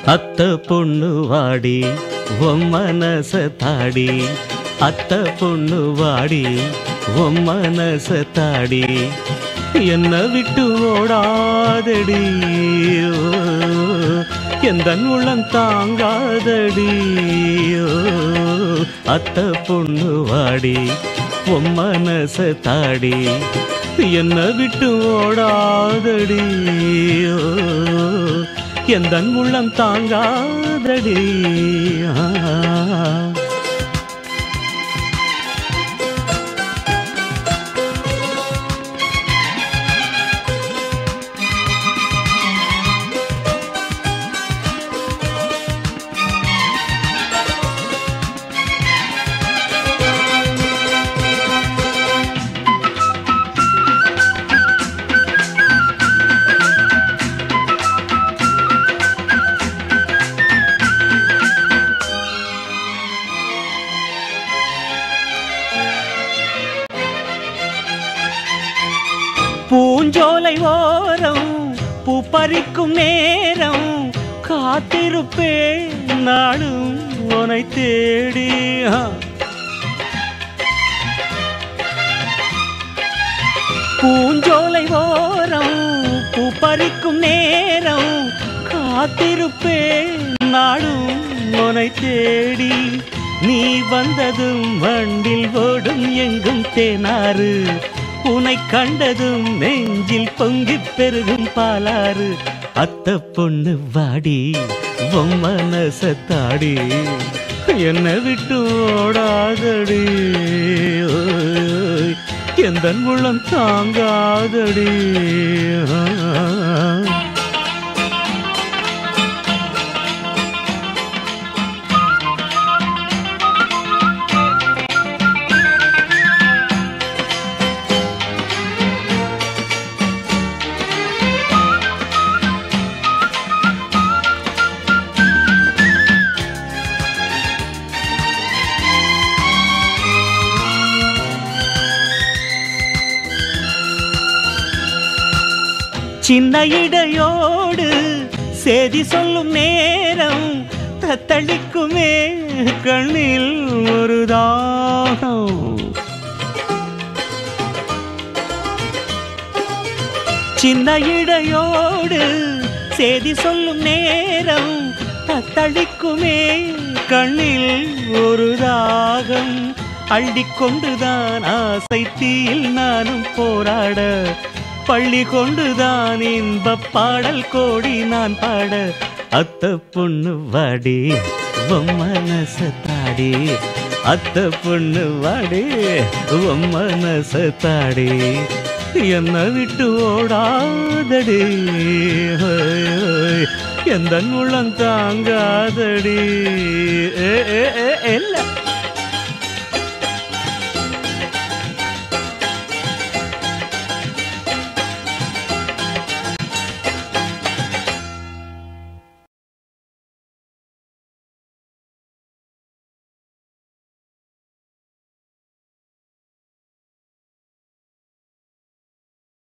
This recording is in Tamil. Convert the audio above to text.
அத்த பொண்ணு வாடி உன் மனச தாடி அத்த பொண்ணு வாடி உன் மனச தாடி என்ன விட்டு ஓடாதடி ஓ, எந்த உள்ளம் தாங்காதடி ஓ, அத்த பொண்ணு வாடி உன் மனச தாடி என்ன விட்டு ஓடாதடி ஓ, எந்த உள்ளம் தாங்காதடி ஆ. பூஞ்சோலை ஓரம் பூ பறிக்கும் நேரம் காத்திருப்பேன் நானும் உனை தேடி ஆ. பூஞ்சோலை ஓரம் பூ பறிக்கும் நேரம் காத்திருப்பேன் நாடும் உனை தேடி நீ வந்ததும் வண்டில் ஓடும் எங்கும் தேனாறு உனை கண்டதும் நெஞ்சில் பொங்கிப் பெருகும் பாலாறு அத்த பொண்ணு வாடி உன் மனச தாடி என்னை விட்டு ஓடாதடி ஓய், எந்த உள்ளம் தாங்காதடி ஆ. சின்ன இடையோடு செய்தி சொல்லும் நேரம் தத்தளிக்குமே கண்ணில் ஒரு தாகம் சின்ன இடையோடு செய்தி சொல்லும் நேரம் தத்தளிக்குமே கண்ணில் ஒரு தாகம் அள்ளிக்கொண்டுதான் ஆசை தீயில் நானும் போராட பள்ளி கொண்டுதான் இன்பப் பாடல் கோடி நான் பாட அத்த பொண்ணு வாடி உன் மனச தாடி அத்த பொண்ணு வாடி உன் மனச தாடி என்ன விட்டு ஓடாதடி ஹோய், ஹோய். எந்த உள்ளம் தாங்காதடி ஏ, ஏ, ஏ, இல்ல